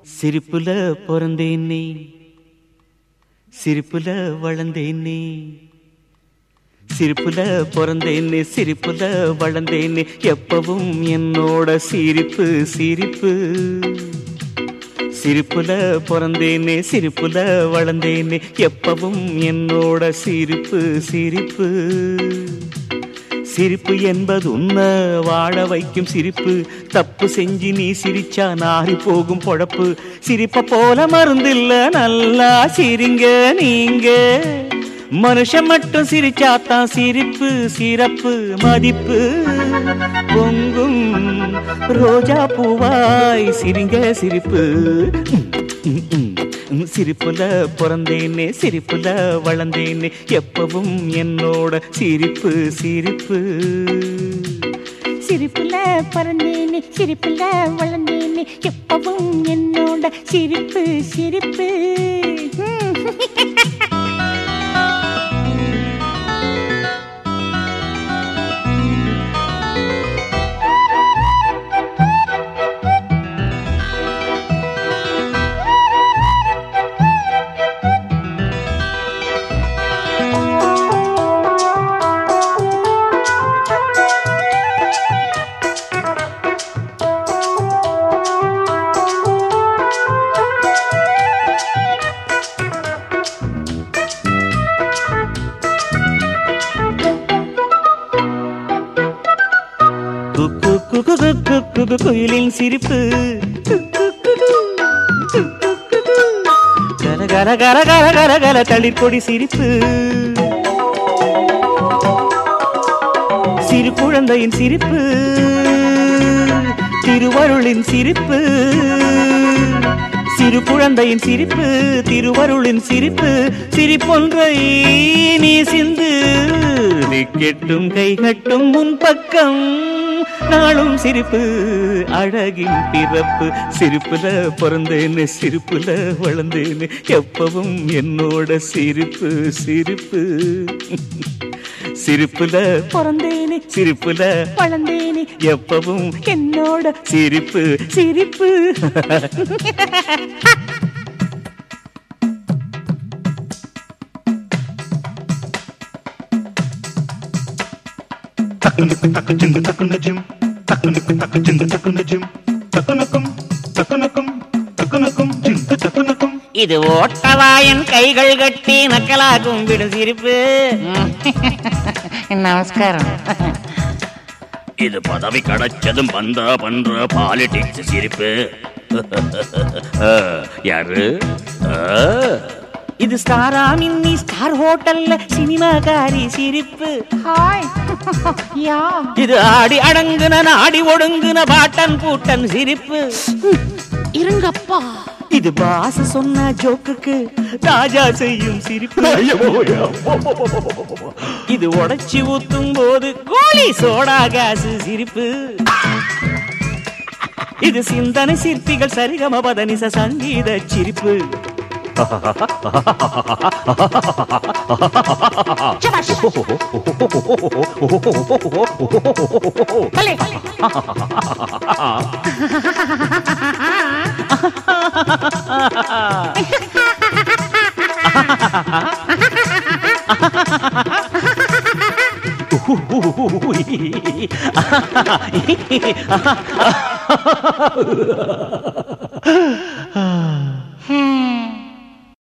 சிரிப்புல பிறந்தேனே சிரிப்புல வளர்ந்தேனே சிரிப்புல பிறந்தேனே சிரிப்புல வளர்ந்தேனே எப்பவும் என்னோட சிரிப்பு சிரிப்பு சிரிப்புல பிறந்தேனே சிரிப்புல வளர்ந்தேனே எப்பவும் என்னோட சிரிப்பு சிரிப்பு சிரிப்பு என்பது உன்ன வாழ வைக்கும் சிரிப்பு தப்பு செஞ்சு நீ சிரிச்சா நாரி போகும் பொழப்பு சிரிப்ப போல மருந்தில்ல நல்லா சிரிங்க நீங்க மனுஷன் மட்டும் சிரிச்சாத்தான் சிரிப்பு சிறப்பு மதிப்பு பொங்கும் ரோஜா பூவாய் சிரிங்க சிரிப்பு ம், ம், ம். சிரிப்புல பிறந்தேனே சிரிப்புல வளர்ந்தேனே எப்பவும் என்னோட சிரிப்பு சிரிப்பு சிரிப்புல பிறந்தேனே சிரிப்புல வளர்ந்தேனே எப்பவும் என்னோட சிரிப்பு சிரிப்பு ம். குக்கு குக்கு குக்கு குக்கு குயிலின் சிரிப்பு கர கர கர கர கர கர தளிர்கொடி சிரிப்பு சிறு குழந்தையின் சிரிப்பு திருவருளின் சிரிப்பு சிறு குழந்தையின் சிரிப்பு திருவருளின் சிரிப்பு சிரிப்பொன்றை நீ சிந்து கெட்டும் கை கட்டும் முன் பக்கம் நாளும் சிரிப்பு அழகின் பிறப்பு சிரிப்புல பிறந்தேன்னு சிரிப்புல வளர்ந்தேன்னு எப்பவும் என்னோட சிரிப்பு சிரிப்பு சிரிப்புல பிறந்தேனே சிரிப்புல வளர்ந்தேனே எப்பவும் என்னோட சிரிப்பு சிரிப்பு తక్కునకు తక్కు చింగు తక్కున జిమ్ తక్కునకు తక్కు చింగు తక్కున జిమ్ తక్కునకం తక్కునకం తక్కునకం చింగు తక్కునకం இது ஓட்டவாயன் கைகள் கட்டி நக்கலாகும் விடும் சிரிப்பு நமஸ்காரம் இது பதவி கிடைச்சதும் பண்ற பண்ற பாலிடிக்ஸ் சிரிப்பு ஆ, யாரு ஆ, இது ஸ்டாரா மின்னி ஸ்டார் ஹோட்டல்ல சினிமாக்காரி சிரிப்பு ஹாய் யா இது ஆடி அடங்குன நாடி ஒடுங்குன பாட்டன் பூட்டன் சிரிப்பு இருங்கப்பா இது பாச சொன்ன ஜோக்குக்கு ராஜா செய்யும் சிரிப்பு இது உடைச்சி ஊத்தும் போது கோழி சோடா காசு சிரிப்பு இது சிந்தனை சிற்பிகள் சரிகம பதனிச சங்கீத சிரிப்பு பலே ஆ